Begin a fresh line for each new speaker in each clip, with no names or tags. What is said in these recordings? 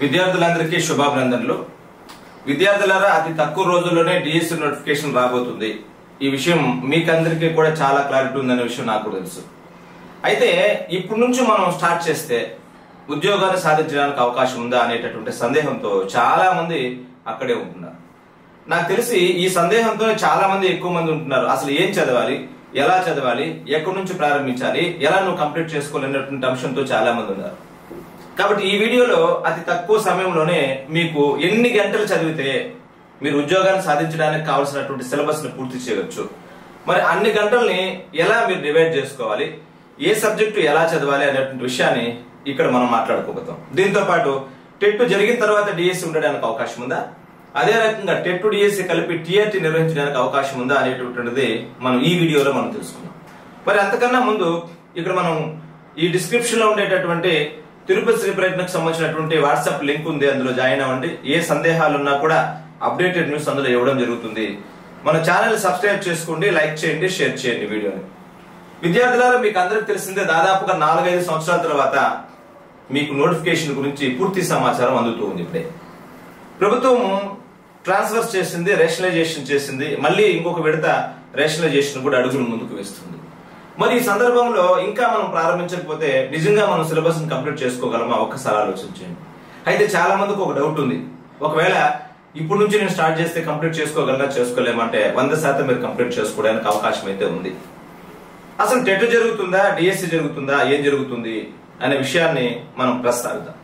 విద్యార్థులందరికీ శుభాభినందనలు విద్యార్థులారా అతి తక్కువ రోజుల్లోనే డిఎస్సి నోటిఫికేషన్ రాబోతుంది ఈ విషయం మీకందరికీ కూడా చాలా క్లారిటీ ఉందనే విషయం నాకు కూడా తెలుసు అయితే ఇప్పటి నుంచి మనం స్టార్ట్ చేస్తే ఉద్యోగాన్ని సాధించడానికి అవకాశం ఉందా అనేటటువంటి సందేహంతో చాలా మంది అక్కడే ఉంటున్నారు నాకు తెలిసి ఈ సందేహంతో చాలా మంది ఎక్కువ మంది ఉంటున్నారు అసలు ఏం చదవాలి ఎలా చదవాలి ఎక్కడి నుంచి ప్రారంభించాలి ఎలా నువ్వు కంప్లీట్ చేసుకోవాలనేటువంటి అంశంతో చాలా మంది ఉన్నారు కాబట్టి ఈ వీడియోలో అతి తక్కువ సమయంలోనే మీకు ఎన్ని గంటలు చదివితే మీరు ఉద్యోగాన్ని సాధించడానికి కావాల్సినటువంటి సిలబస్ ని పూర్తి చేయవచ్చు మరి అన్ని గంటల్ని ఎలా మీరు డివైడ్ చేసుకోవాలి ఏ సబ్జెక్టు ఎలా చదవాలి అనేటువంటి విషయాన్ని ఇక్కడ మనం మాట్లాడుకోబోతాం దీంతో పాటు టెట్ జరిగిన తర్వాత డిఎస్సి ఉండడానికి అవకాశం ఉందా అదే రకంగా టెట్ డిఎస్సి కలిపి టీఆర్టీ నిర్వహించడానికి అవకాశం ఉందా అనేటటువంటిది మనం ఈ వీడియోలో మనం తెలుసుకుందాం మరి అంతకన్నా ముందు ఇక్కడ మనం ఈ డిస్క్రిప్షన్ లో ఉండేటటువంటి తిరుపతి శ్రీ ప్రయత్నకు సంబంధించినటువంటి వాట్సాప్ లింక్ ఉంది అందులో జాయిన్ అవ్వండి ఏ సందేహాలు ఉన్నా కూడా అప్డేటెడ్ న్యూస్ అందులో ఇవ్వడం జరుగుతుంది మన ఛానల్ సబ్స్క్రైబ్ చేసుకోండి లైక్ చేయండి షేర్ చేయండి వీడియోని విద్యార్థులారా మీకు అందరికి తెలిసిందే దాదాపుగా నాలుగైదు సంవత్సరాల తర్వాత మీకు నోటిఫికేషన్ గురించి పూర్తి సమాచారం అందుతూ ఉంది ఇప్పుడే ప్రభుత్వం ట్రాన్స్ఫర్ చేసింది రేషనలైజేషన్ చేసింది మళ్ళీ ఇంకొక విడత రేషనలైజేషన్ కూడా అడుగులు ముందుకు వేస్తుంది మరి ఈ సందర్భంలో ఇంకా మనం ప్రారంభించకపోతే నిజంగా మనం సిలబస్ ని కంప్లీట్ చేసుకోగలమా ఒక్కసారి ఆలోచించండి అయితే చాలా మందికి ఒక డౌట్ ఉంది ఒకవేళ ఇప్పుడు నుంచి నేను స్టార్ట్ చేస్తే కంప్లీట్ చేసుకోగలనా చేసుకోలేమంటే వంద శాతం మీరు కంప్లీట్ చేసుకోవడానికి అవకాశం అయితే ఉంది అసలు టెట్ జరుగుతుందా డిఎస్సి జరుగుతుందా ఏం జరుగుతుంది అనే విషయాన్ని మనం ప్రస్తావిద్దాం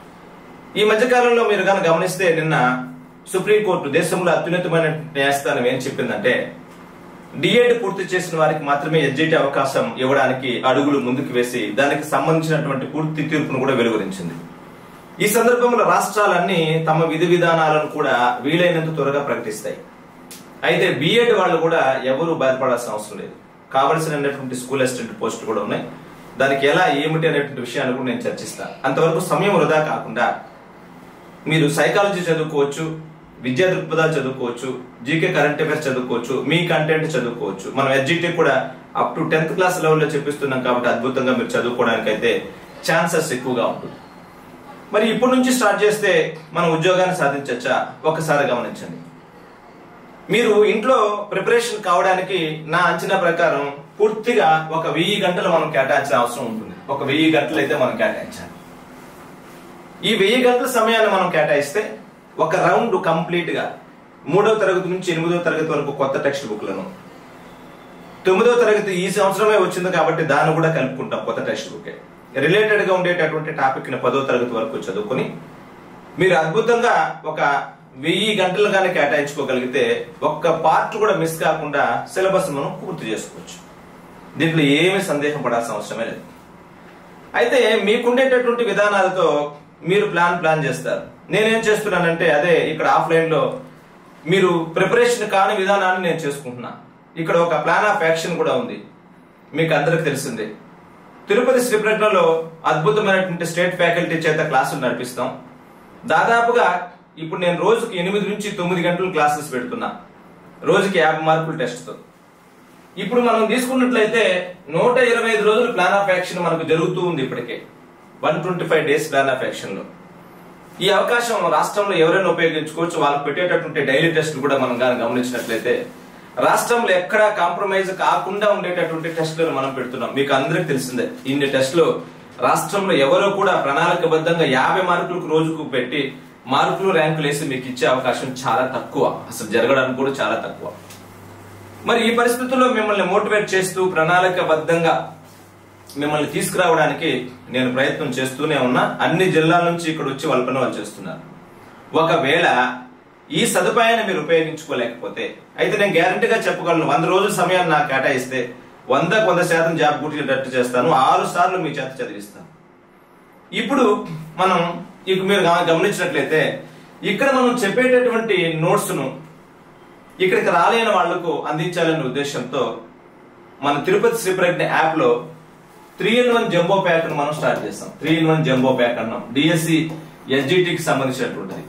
ఈ మధ్య కాలంలో మీరు కనుక గమనిస్తే నిన్న సుప్రీంకోర్టు దేశంలో అత్యున్నతమైన న్యాయస్థానం ఏం చెప్పిందంటే డిఎడ్ పూర్తి చేసిన వారికి మాత్రమే ఎడ్జిటి అవకాశం ఇవ్వడానికి అడుగులు ముందుకు వేసి దానికి సంబంధించినటువంటి పూర్తి తీర్పును కూడా వెలువరించింది ఈ సందర్భంలో రాష్ట్రాలన్నీ తమ విధి విధానాలను కూడా వీలైనంత త్వరగా ప్రకటిస్తాయి అయితే బిఎడ్ వాళ్ళు కూడా ఎవరు బాధపడాల్సిన అవసరం లేదు కావలసినటువంటి స్కూల్ అసిస్టెంట్ పోస్టులు కూడా ఉన్నాయి దానికి ఎలా ఏమిటి అనేటువంటి విషయాన్ని కూడా నేను చర్చిస్తాను అంతవరకు సమయం వృధా కాకుండా మీరు సైకాలజీ చదువుకోవచ్చు విద్యా దృక్పథాలు చదువుకోవచ్చు జీకే కరెంట్ అఫైర్స్ చదువుకోవచ్చు మీ కంటెంట్ చదువుకోవచ్చు మనం ఎడ్జిటీ కూడా అప్ టు టెన్త్ క్లాస్ లెవెల్లో చెప్పిస్తున్నాం కాబట్టి అద్భుతంగా మీరు చదువుకోవడానికి అయితే ఛాన్సెస్ ఎక్కువగా ఉంటుంది మరి ఇప్పటి నుంచి స్టార్ట్ చేస్తే మనం ఉద్యోగాన్ని సాధించవచ్చా ఒకసారి గమనించండి మీరు ఇంట్లో ప్రిపరేషన్ కావడానికి నా అంచనా ప్రకారం పూర్తిగా ఒక వెయ్యి గంటలు మనం కేటాయించిన అవసరం ఉంటుంది ఒక వెయ్యి గంటలు అయితే మనం కేటాయించాలి ఈ వెయ్యి గంటల సమయాన్ని మనం కేటాయిస్తే ఒక రౌండ్ కంప్లీట్ గా మూడవ తరగతి నుంచి ఎనిమిదవ తరగతి వరకు కొత్త టెక్స్ట్ బుక్లను తొమ్మిదవ తరగతి ఈ సంవత్సరమే వచ్చింది కాబట్టి దాన్ని కూడా కలుపుకుంటాం కొత్త టెక్స్ట్ బుక్ రిలేటెడ్ గా ఉండేటటువంటి టాపిక్ ని పదో తరగతి వరకు చదువుకొని మీరు అద్భుతంగా ఒక వెయ్యి గంటలు కానీ కేటాయించుకోగలిగితే ఒక్క పార్ట్ కూడా మిస్ కాకుండా సిలబస్ మనం పూర్తి చేసుకోవచ్చు దీంట్లో ఏమీ సందేహం పడాల్సిన అవసరమే లేదు అయితే మీకుండేటటువంటి విధానాలతో మీరు ప్లాన్ ప్లాన్ చేస్తారు నేనేం చేస్తున్నానంటే అదే ఇక్కడ ఆఫ్లైన్ లో మీరు ప్రిపరేషన్ కాని విధానాన్ని నేను చేసుకుంటున్నా ఇక్కడ ఒక ప్లాన్ ఆఫ్ యాక్షన్ కూడా ఉంది మీకు అందరికి తెలిసిందే తిరుపతి శ్రీప్రజ్ఞలో అద్భుతమైనటువంటి స్టేట్ ఫ్యాకల్టీ చేత క్లాసులు నడిపిస్తాం దాదాపుగా ఇప్పుడు నేను రోజుకి ఎనిమిది నుంచి తొమ్మిది గంటలు క్లాసెస్ పెడుతున్నా రోజుకి యాభై మార్కులు టెస్ట్తో ఇప్పుడు మనం తీసుకున్నట్లయితే నూట ఇరవై ఐదు రోజులు ప్లాన్ ఆఫ్ యాక్షన్ మనకు జరుగుతూ ఉంది ఇప్పటికే one twenty five days plan of action లో ఈ అవకాశం రాష్ట్రంలో ఎవరైనా ఉపయోగించుకోవచ్చు వాళ్ళకి పెట్టేటటువంటి డైలీ టెస్టులు కూడా మనం కానీ గమనించినట్లయితే రాష్ట్రంలో ఎక్కడా కాంప్రమైజ్ కాకుండా ఉండేటటువంటి టెస్టులను మనం పెడుతున్నాం మీకు అందరికి తెలిసిందే ఇన్ని టెస్టులు రాష్ట్రంలో ఎవరో కూడా ప్రణాళికబద్ధంగా యాభై మార్కులకు రోజుకు పెట్టి మార్కులు ర్యాంకులు వేసి మీకు ఇచ్చే అవకాశం చాలా తక్కువ అసలు జరగడానికి కూడా చాలా తక్కువ మరి ఈ పరిస్థితుల్లో మిమ్మల్ని మోటివేట్ చేస్తూ ప్రణాళికబద్ధంగా మిమ్మల్ని తీసుకురావడానికి నేను ప్రయత్నం చేస్తూనే ఉన్నా అన్ని జిల్లాల నుంచి ఇక్కడ వచ్చి వాళ్ళ పని వాళ్ళు చేస్తున్నారు ఒకవేళ ఈ సదుపాయాన్ని మీరు ఉపయోగించుకోలేకపోతే అయితే నేను గ్యారంటీగా చెప్పగలను వంద రోజుల సమయాన్ని నాకు కేటాయిస్తే వందకు వంద శాతం జాబ్ గుర్తించేటట్టు చేస్తాను ఆరు సార్లు మీ చేత చదివిస్తాను ఇప్పుడు మనం ఇక మీరు గమ- గమనించినట్లయితే ఇక్కడ మనం చెప్పేటటువంటి నోట్స్ ను ఇక్కడికి రాలేని వాళ్లకు అందించాలనే ఉద్దేశంతో మన తిరుపతి శ్రీప్రజ్ఞ యాప్ లో three in one jumbo pack ను మనం స్టార్ట్ చేస్తాం three in one jumbo pack అన్నాం డిఎస్సి ఎస్జిటికి సంబంధించినటువంటిది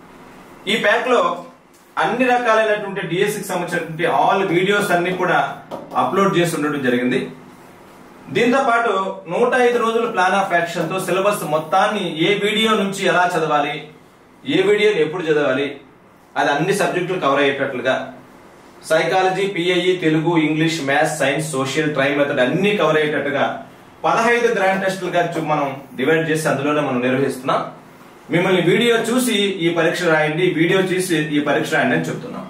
ఈ ప్యాక్ లో అన్ని రకాలైనటువంటి డిఎస్సికి సంబంధించినటువంటి ఆల్ వీడియోస్ అన్ని కూడా అప్లోడ్ చేసి ఉండడం జరిగింది దీంతో పాటు నూట ఐదు రోజుల ప్లాన్ ఆఫ్ యాక్షన్ తో సిలబస్ మొత్తాన్ని ఏ వీడియో నుంచి ఎలా చదవాలి ఏ వీడియోని ఎప్పుడు చదవాలి అది అన్ని సబ్జెక్టులు కవర్ అయ్యేటట్లుగా psychology PIE Telugu English maths science social tri method అన్ని కవర్ అయ్యేటట్టుగా పదహైదు గ్రాండ్ టెస్టులుగా చూ- మనం డివైడ్ చేసి అందులోనే మనం నిర్వహిస్తున్నాం మిమ్మల్ని వీడియో చూసి ఈ పరీక్ష రాయండి వీడియో చూసి ఈ పరీక్ష రాయండి అని చెప్తున్నాం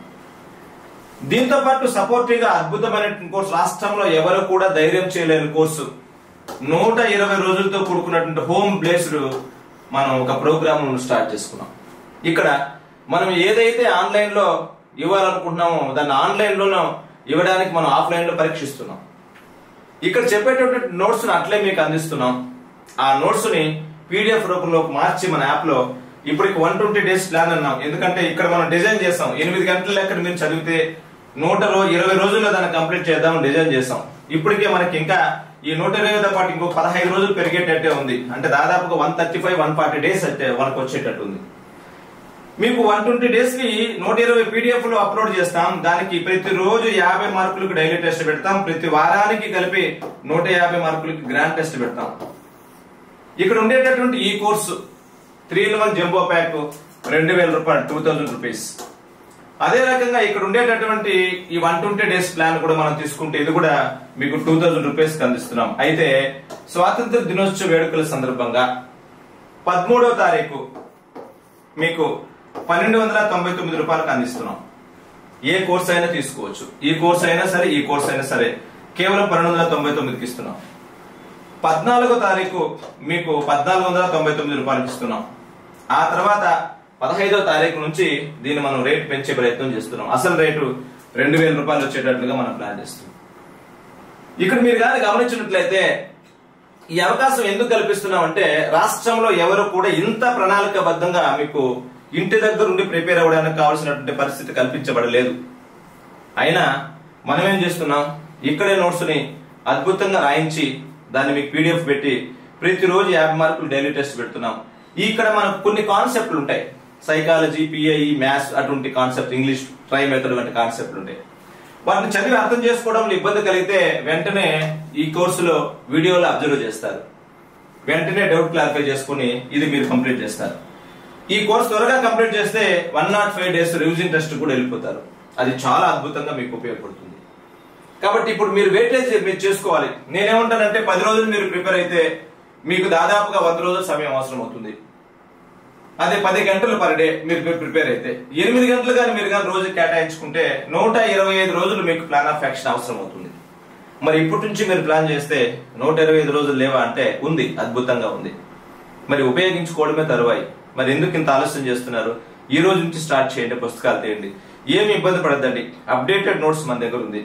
దీంతో పాటు సపోర్టివ్ గా అద్భుతమైన కోర్సు రాష్ట్రంలో ఎవరు కూడా ధైర్యం చేయలేని కోర్సు నూట ఇరవై రోజులతో కూడుకున్నటువంటి హోమ్ బేస్డ్ మనం ఒక ప్రోగ్రామ్ స్టార్ట్ చేసుకున్నాం ఇక్కడ మనం ఏదైతే ఆన్లైన్ లో ఇవ్వాలనుకుంటున్నామో దాన్ని ఆన్లైన్ లోనో ఇవ్వడానికి మనం ఆఫ్లైన్ లో పరీక్షిస్తున్నాం ఇక్కడ చెప్పేటటువంటి నోట్స్ అట్లే మీకు అందిస్తున్నాం ఆ నోట్స్ ని పీడిఎఫ్ రూపంలో మార్చి మన యాప్ లో ఇప్పటికి వన్ ట్వంటీ డేస్ ప్లాన్ అన్నాం ఎందుకంటే ఇక్కడ మనం డిజైన్ చేస్తాం ఎనిమిది గంటల లెక్క మీరు చదివితే నూట రో- ఇరవై రోజుల్లో దాన్ని కంప్లీట్ చేద్దాం డిజైన్ చేస్తాం ఇప్పటికే మనకి ఇంకా ఈ నూట ఇరవైతో పాటు ఇంకో పదహైదు రోజులు పెరిగేటట్టే ఉంది అంటే దాదాపుగా one thirty five one forty days అయితే మనకు వచ్చేటట్టు ఉంది మీకు వన్ ట్వంటీ డేస్ కి నూట ఇరవై పీడిఎఫ్ లో అప్లోడ్ చేస్తాం దానికి ప్రతి రోజు యాభై మార్కులకు డైలీ టెస్ట్ పెడతాం ప్రతి వారానికి కలిపి నూట యాభై మార్కులకి గ్రాండ్ టెస్ట్ పెడతాం ఇక్కడ ఉండేటటువంటి ఈ course three in one jumbo pack రెండు వేల రూపాయలు టూ థౌజండ్ రూపీస్ అదే రకంగా ఇక్కడ ఉండేటటువంటి ఈ వన్ ట్వంటీ డేస్ ప్లాన్ కూడా మనం తీసుకుంటే ఇది కూడా మీకు టూ థౌజండ్ రూపీస్ అందిస్తున్నాం అయితే స్వాతంత్ర దినోత్సవ వేడుకల సందర్భంగా పదమూడవ తారీఖు మీకు పన్నెండు వందల తొంభై తొమ్మిది రూపాయలకు అందిస్తున్నాం ఏ కోర్స్ అయినా తీసుకోవచ్చు ఈ కోర్స్ అయినా సరే ఈ కోర్స్ అయినా సరే కేవలం పన్నెండు వందల తొంభై తొమ్మిదికి ఇస్తున్నాం పద్నాలుగో తారీఖు మీకు పద్నాలుగు వందల తొంభై తొమ్మిది రూపాయలకి ఇస్తున్నాం ఆ తర్వాత పదహైదో తారీఖు నుంచి దీన్ని మనం రేట్ పెంచే ప్రయత్నం చేస్తున్నాం అసలు రేటు రెండు వేల రూపాయలు వచ్చేటట్లుగా మనం ప్లాన్ చేస్తున్నాం ఇక్కడ మీరు కానీ గమనించినట్లయితే ఈ అవకాశం ఎందుకు కల్పిస్తున్నాం అంటే రాష్ట్రంలో ఎవరు కూడా ఇంత ప్రణాళికబద్ధంగా మీకు ఇంటి దగ్గర ఉండి ప్రిపేర్ అవ్వడానికి కావాల్సినటువంటి పరిస్థితి కల్పించబడలేదు అయినా మనం ఏం చేస్తున్నాం ఇక్కడే నోట్స్ ని అద్భుతంగా రాయించి దాన్ని మీకు పీడిఎఫ్ పెట్టి ప్రతిరోజు యాభై మార్కులు డైలీ టెస్ట్ పెడుతున్నాం ఇక్కడ మనకు కొన్ని కాన్సెప్ట్లు ఉంటాయి సైకాలజీ పిఐఈ మ్యాథ్స్ అటువంటి కాన్సెప్ట్ ఇంగ్లీష్ ట్రై మెథడ్ వంటి కాన్సెప్ట్లు ఉంటాయి వాటిని చదివి అర్థం చేసుకోవడంలో ఇబ్బంది కలిగితే వెంటనే ఈ కోర్సులో వీడియోలో అబ్జర్వ్ చేస్తారు వెంటనే డౌట్ క్లారిఫై చేసుకుని ఇది మీరు కంప్లీట్ చేస్తారు ఈ కోర్స్ త్వరగా కంప్లీట్ చేస్తే one nought five days revision test కూడా వెళ్ళిపోతారు అది చాలా అద్భుతంగా మీకు ఉపయోగపడుతుంది కాబట్టి ఇప్పుడు మీరు వెయిటేజ్ మీరు చేసుకోవాలి నేనేమంటానంటే పది రోజులు మీరు ప్రిపేర్ అయితే మీకు దాదాపుగా వంద రోజుల సమయం అవసరం అవుతుంది అదే పది గంటలు పర్ డే మీరు ప్రిపేర్ అయితే ఎనిమిది గంటలు కానీ మీరు కానీ రోజు కేటాయించుకుంటే నూట ఇరవై ఐదు రోజులు మీకు ప్లాన్ ఆఫ్ యాక్షన్ అవసరం అవుతుంది మరి ఇప్పటి నుంచి మీరు ప్లాన్ చేస్తే నూట ఇరవై ఐదు రోజులు లేవా అంటే ఉంది అద్భుతంగా ఉంది మరి ఉపయోగించుకోవడమే తరువాయి మరి ఎందుకు ఇంత ఆలస్యం చేస్తున్నారు ఈ రోజు నుంచి స్టార్ట్ చేయండి పుస్తకాలు తీయండి ఏమి ఇబ్బంది పడద్దండి అప్డేటెడ్ నోట్స్ మన దగ్గర ఉంది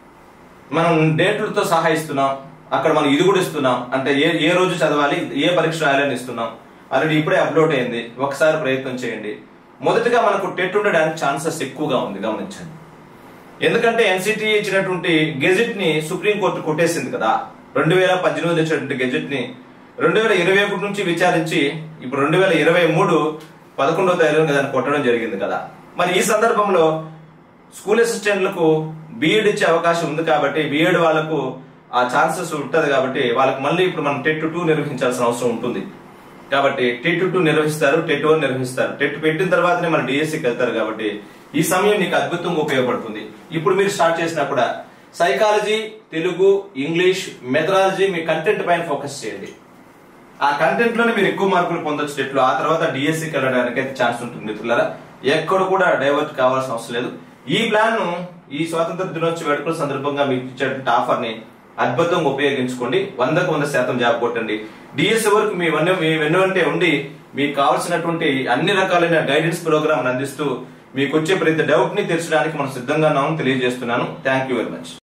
మనం డేట్లతో సహా ఇస్తున్నాం అక్కడ మనం ఇది కూడా ఇస్తున్నాం అంటే ఏ ఏ రోజు చదవాలి ఏ పరీక్ష రాయాలని ఇస్తున్నాం ఆల్రెడీ ఇప్పుడే అప్లోడ్ అయింది ఒకసారి ప్రయత్నం చేయండి మొదటగా మనకు టెట్ ఉండడానికి ఛాన్సెస్ ఎక్కువగా ఉంది గమనించండి ఎందుకంటే ఎన్సిటి ఇచ్చినటువంటి గెజెట్ ని సుప్రీంకోర్టు కొట్టేసింది కదా రెండు వేల పద్దెనిమిది ఇచ్చినటువంటి గెజెట్ ని రెండు వేల ఇరవై ఒకటి నుంచి విచారించి ఇప్పుడు రెండు వేల ఇరవై మూడు పదకొండవ తారీఖున దాన్ని కొట్టడం జరిగింది కదా మరి ఈ సందర్భంలో స్కూల్ అసిస్టెంట్లకు బీఎడ్ ఇచ్చే అవకాశం ఉంది కాబట్టి బీఎడ్ వాళ్ళకు ఆ ఛాన్సెస్ ఉంటది కాబట్టి వాళ్ళకి మళ్ళీ ఇప్పుడు మనం టెట్ టూ నిర్వహించాల్సిన అవసరం ఉంటుంది కాబట్టి టెట్ టూ నిర్వహిస్తారు టెట్ వన్ నిర్వహిస్తారు టెట్ పెట్టిన తర్వాతనే మన డిఎస్సికి వెళ్తారు కాబట్టి ఈ సమయం నీకు అద్భుతంగా ఉపయోగపడుతుంది ఇప్పుడు మీరు స్టార్ట్ చేసినా కూడా సైకాలజీ తెలుగు ఇంగ్లీష్ మెథడాలజీ మీ కంటెంట్ పైన ఫోకస్ చేయండి ఆ కంటెంట్ లోనే మీరు ఎక్కువ మార్కులు పొందొచ్చు టెట్లు ఆ తర్వాత డిఎస్సికి వెళ్ళడానికి అయితే ఛాన్స్ ఉంటుంది మిత్రులారా ఎక్కడ కూడా డైవర్ట్ కావాల్సిన అవసరం లేదు ఈ ప్లాన్ ను ఈ స్వాతంత్ర దినోత్సవ వేడుకల సందర్భంగా మీకు ఇచ్చేటువంటి ఆఫర్ ని అద్భుతంగా ఉపయోగించుకోండి వందకు వంద శాతం జాబ్ కొట్టండి డిఎస్సి వరకు మీ వన్న మీ వెన్నంటే ఉండి మీకు కావాల్సినటువంటి అన్ని రకాలైన గైడెన్స్ ప్రోగ్రామ్ అందిస్తూ మీకు వచ్చే ప్రతి డౌట్ ని తీర్చడానికి మనం సిద్ధంగా ఉన్నామని తెలియజేస్తున్నాను థ్యాంక్ యూ వెరీ మచ్